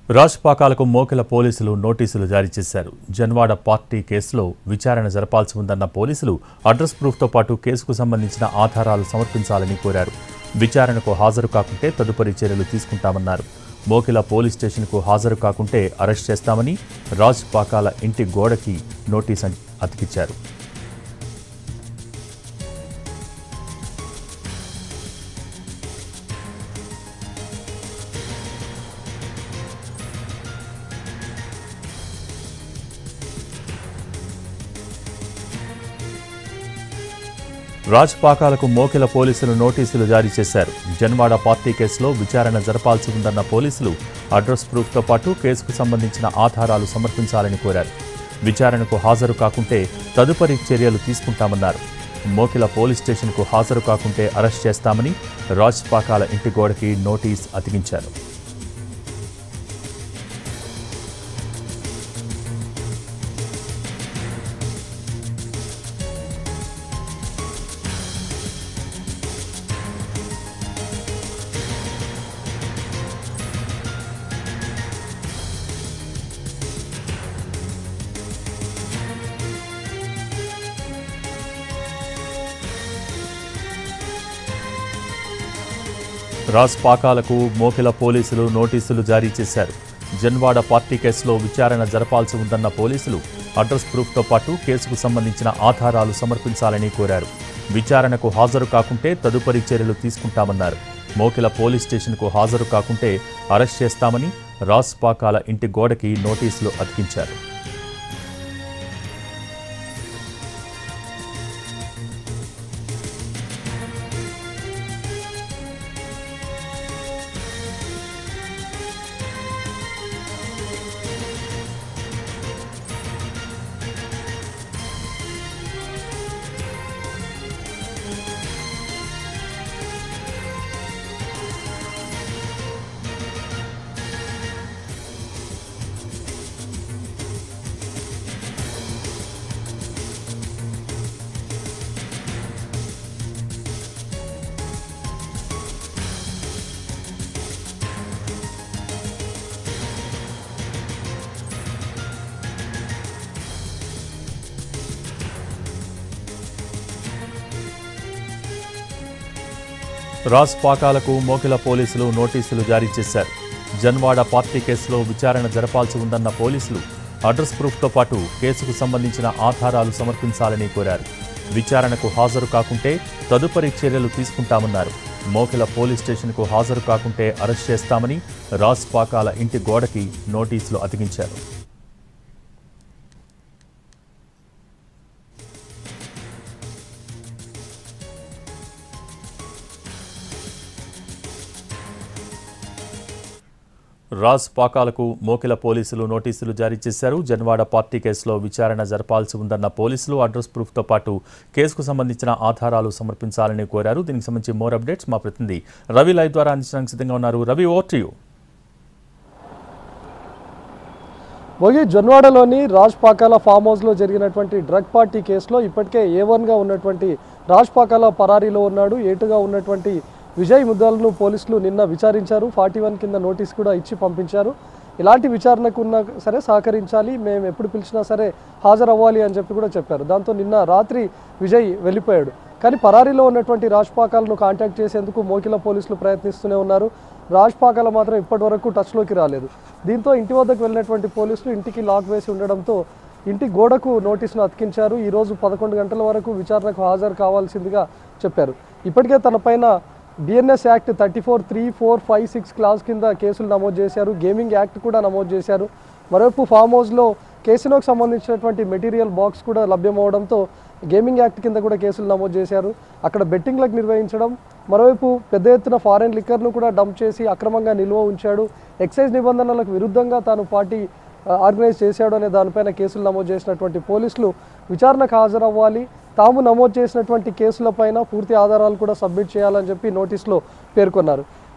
రాష్పాకాలకు మోకెల పోలీసులు నోటీసులు జారీ చేశారు జన్వాడ పార్టీ కేసులో విచారణ జరపాల్సి ఉందన్న పోలీసులు అడ్రస్ ప్రూఫ్తో పాటు కేసుకు సంబంధించిన ఆధారాలు సమర్పించాలని కోరారు విచారణకు హాజరు కాకుంటే తదుపరి చర్యలు తీసుకుంటామన్నారు మోకిల పోలీస్ స్టేషన్కు హాజరు కాకుంటే అరెస్ట్ చేస్తామని రాజ్ పాకాల ఇంటి గోడకి నోటీస్ అం- అతికిచ్చారు రాజ్ పాకాలకు మోకిల పోలీసులు నోటీసులు జారీ చేశారు జన్వాడ పార్టీ కేసులో విచారణ జరపాల్సి ఉందన్న పోలీసులు అడ్రస్ ప్రూఫ్తో పాటు కేసుకు సంబంధించిన ఆధారాలు సమర్పించాలని కోరారు విచారణకు హాజరు కాకుంటే తదుపరి చర్యలు తీసుకుంటామన్నారు మోకిల పోలీస్ స్టేషన్కు హాజరు కాకుంటే అరెస్ట్ చేస్తామని రాజ్ పాకాల ఇంటి గోడకి నోటీస్ అతికించారు రాజ్ పాకాలకు మోకిల పోలీసులు నోటీసులు జారీ చేశారు జన్వాడ పార్టీ కేసులో విచారణ జరపాల్సి ఉందన్న పోలీసులు అడ్రస్ ప్రూఫ్తో పాటు కేసుకు సంబంధించిన ఆధారాలు సమర్పించాలని కోరారు విచారణకు హాజరు కాకుంటే తదుపరి చర్యలు తీసుకుంటామన్నారు మోకిల పోలీస్ స్టేషన్కు హాజరు కాకుంటే అరెస్ట్ చేస్తామని రాజ్ పాకాల ఇంటి గోడకి నోటీసులు అతికించారు రాజ్ పాకాలకు మోకిల పోలీసులు నోటీసులు జారీ చేశారు జన్వాడ పార్టీ కేసులో విచారణ జరపాల్సి ఉందన్న పోలీసులు అడ్రస్ ప్రూఫ్తో పాటు కేసుకు సంబంధించిన ఆధారాలు సమర్పించాలని కోరారు విచారణకు హాజరు కాకుంటే తదుపరి చర్యలు తీసుకుంటామన్నారు మోకిల పోలీస్ స్టేషన్కు హాజరు కాకుంటే అరెస్ట్ చేస్తామని రాజ్ పాకాల ఇంటి గోడకి నోటీసులు అతికించారు రాజ్ పాకాలకు మోకిల పోలీసులు నోటీసులు జారీ చేశారు జన్వాడ పార్టీ కేసులో విచారణ జరపాల్సి ఉందన్న పోలీసులు అడ్రస్ ప్రూఫ్తో పాటు కేసుకు సంబంధించిన ఆధారాలు సమర్పించాలని కోరారు దీనికి సంబంధించి మోర్ అప్డేట్స్ మా ప్రతినిధి రవి లైవ్ ద్వారా అందించడానికి సిద్ధంగా ఉన్నారు Ravi over to you Bhogi జొన్వాడలోని రాజ్ పాకాల ఫామ్ హౌస్లో జరిగినటువంటి డ్రగ్ పార్టీ కేసులో ఇప్పటికే ఏ వన్గా ఉన్నటువంటి రాజ్ పాకాల పరారీలో ఉన్నాడు ఏటుగా ఉన్నటువంటి విజయ్ ముద్దాలను పోలీసులు నిన్న విచారించారు ఫార్టీ వన్ కింద నోటీస్ కూడా ఇచ్చి పంపించారు ఇలాంటి విచారణకు ఉన్నా సరే సహకరించాలి మేము ఎప్పుడు పిలిచినా సరే హాజరవ్వాలి అని చెప్పి కూడా చెప్పారు దాంతో నిన్న రాత్రి విజయ్ వెళ్ళిపోయాడు కానీ పరారీలో ఉన్నటువంటి రాజ్ పాకాలను కాంటాక్ట్ చేసేందుకు మోకిల పోలీసులు ప్రయత్నిస్తూనే ఉన్నారు రాజ్ పాకాల మాత్రం ఇప్పటి వరకు టచ్లోకి రాలేదు దీంతో ఇంటి వద్దకు వెళ్ళినటువంటి పోలీసులు ఇంటికి లాక్ వేసి ఉండడంతో ఇంటి గోడకు నోటీసును అతికించారు ఈరోజు పదకొండు గంటల వరకు విచారణకు హాజరు కావాల్సిందిగా చెప్పారు ఇప్పటికే తన పైన BNS act thirty four three four five six clause కింద కేసులు నమోదు చేశారు గేమింగ్ యాక్ట్ కూడా నమోదు చేశారు మరోవైపు ఫామ్ హౌస్లో కేసులకు సంబంధించినటువంటి మెటీరియల్ బాక్స్ కూడా లభ్యమవడంతో గేమింగ్ యాక్ట్ కింద కూడా కేసులు నమోదు చేశారు అక్కడ బెట్టింగ్లకు నిర్వహించడం మరోవైపు పెద్ద ఎత్తున ఫారెన్ లిక్కర్ను కూడా డంప్ చేసి అక్రమంగా నిల్వ ఉంచాడు ఎక్సైజ్ నిబంధనలకు విరుద్ధంగా తాను పార్టీ ఆ, ఆర్గనైజ్ చేశాడు అనే దానిపైన కేసులు నమోదు చేసినటువంటి పోలీసులు విచారణకు హాజరవ్వాలి తాము నమోదు చేసినటువంటి కేసులపైన పూర్తి ఆధారాలు కూడా సబ్మిట్ చేయాలని చెప్పి నోటీసులో పేర్కొన్నారు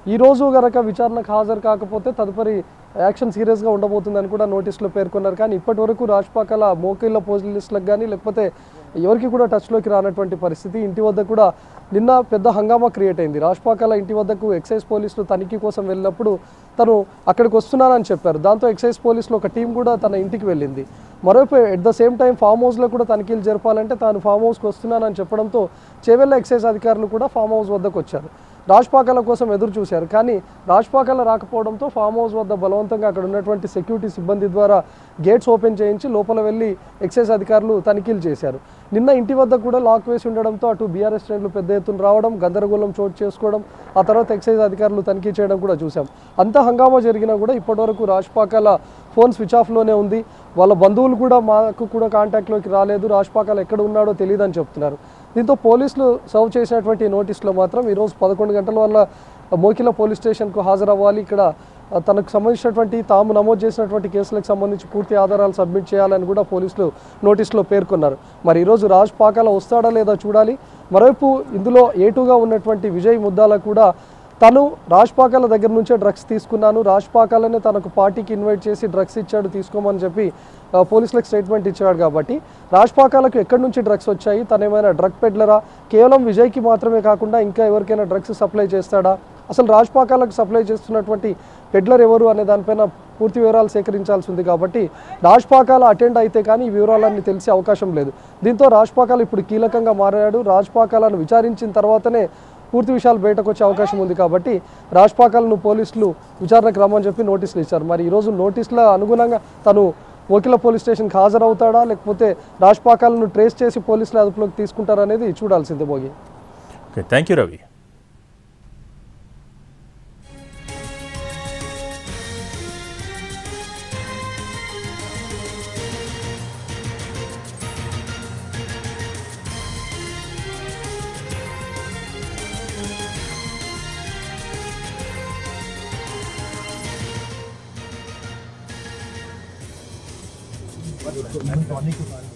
ఈ రోజు గనక విచారణకు హాజరు కాకపోతే తదుపరి యాక్షన్ సీరియస్గా ఉండబోతుందని కూడా నోటీసులో పేర్కొన్నారు కానీ ఇప్పటి వరకు రాజపాకల మోకిళ్ళ పోలీసులకు కానీ లేకపోతే ఎవరికి కూడా టచ్లోకి రానటువంటి పరిస్థితి ఇంటి వద్ద కూడా నిన్న పెద్ద హంగామా క్రియేట్ అయింది రాజపాకల ఇంటి వద్దకు ఎక్సైజ్ పోలీసులు తనిఖీ కోసం వెళ్ళినప్పుడు తను అక్కడికి వస్తున్నానని చెప్పారు దాంతో ఎక్సైజ్ పోలీసులు ఒక టీం కూడా తన ఇంటికి వెళ్ళింది మరోవైపు at the same time farm హౌస్లో కూడా తనిఖీలు జరపాలంటే తాను ఫామ్ హౌస్కి వస్తున్నానని చెప్పడంతో చేవెళ్ళ ఎక్సైజ్ అధికారులు కూడా ఫామ్ హౌస్ వద్దకు వచ్చారు రాజ్పాకాల కోసం ఎదురు చూశారు కానీ రాజ్పాకాల రాకపోవడంతో ఫామ్ హౌస్ వద్ద బలవంతంగా అక్కడ ఉన్నటువంటి సెక్యూరిటీ సిబ్బంది ద్వారా గేట్స్ ఓపెన్ చేయించి లోపల వెళ్ళి ఎక్సైజ్ అధికారులు తనిఖీలు చేశారు నిన్న ఇంటి వద్ద కూడా లాక్ వేసి ఉండడంతో అటు బీఆర్ఎస్ శ్రేణులు పెద్ద ఎత్తున రావడం గందరగోళం చోటు చేసుకోవడం ఆ తర్వాత ఎక్సైజ్ అధికారులు తనిఖీ చేయడం కూడా చూసాం అంత హంగామా జరిగినా కూడా ఇప్పటివరకు రాజ్పాకాల ఫోన్ స్విచ్ ఆఫ్లోనే ఉంది వాళ్ళ బంధువులు కూడా మాకు కూడా కాంటాక్ట్లోకి రాలేదు రాజ్పాకాల ఎక్కడ ఉన్నాడో తెలియదని చెప్తున్నారు దీంతో పోలీసులు సర్వ్ చేసినటువంటి నోటీసులో మాత్రం ఈరోజు పదకొండు గంటల వల్ల మోకిల పోలీస్ స్టేషన్కు హాజరవ్వాలి ఇక్కడ ఆ, తనకు సంబంధించినటువంటి తాము నమోదు చేసినటువంటి కేసులకు సంబంధించి పూర్తి ఆధారాలు సబ్మిట్ చేయాలని కూడా పోలీసులు నోటీసులో పేర్కొన్నారు మరి ఈరోజు రాజ్ పాకాల వస్తాడా లేదా చూడాలి మరోవైపు ఇందులో ఏటుగా ఉన్నటువంటి విజయ్ ముద్దాల కూడా తను రాజ్పాకాల దగ్గర నుంచే డ్రగ్స్ తీసుకున్నాను రాజ్పాకాలనే తనకు పార్టీకి ఇన్వైట్ చేసి డ్రగ్స్ ఇచ్చాడు తీసుకోమని చెప్పి ఆ, పోలీసులకు స్టేట్మెంట్ ఇచ్చాడు కాబట్టి రాజ్పాకాలకు ఎక్కడి నుంచి డ్రగ్స్ వచ్చాయి తను ఏమైనా డ్రగ్ పెడ్లరా కేవలం విజయ్కి మాత్రమే కాకుండా ఇంకా ఎవరికైనా డ్రగ్స్ సప్లై చేస్తాడా అసలు రాజ్పాకాలకు సప్లై చేస్తున్నటువంటి పెడ్లర్ ఎవరు అనే దానిపైన పూర్తి వివరాలు సేకరించాల్సి ఉంది కాబట్టి రాజ్పాకాల అటెండ్ అయితే కానీ ఈ వివరాలన్నీ తెలిసే అవకాశం లేదు దీంతో రాజ్పాకాల ఇప్పుడు కీలకంగా మారాడు రాజ్పాకాలను విచారించిన తర్వాతనే పూర్తి విషయాలు బయటకు వచ్చే అవకాశం ఉంది కాబట్టి రాజ్పాకాలను పోలీసులు విచారణకు రమ్మని చెప్పి నోటీసులు ఇచ్చారు మరి ఈరోజు నోటీసుల అనుగుణంగా తను ఓకిల పోలీస్ స్టేషన్కి హాజరవుతాడా లేకపోతే రాజ్పాకాలను ట్రేస్ చేసి పోలీసుల అదుపులోకి తీసుకుంటారనేది చూడాల్సిందే Bhogi okay thank you Ravi Tonic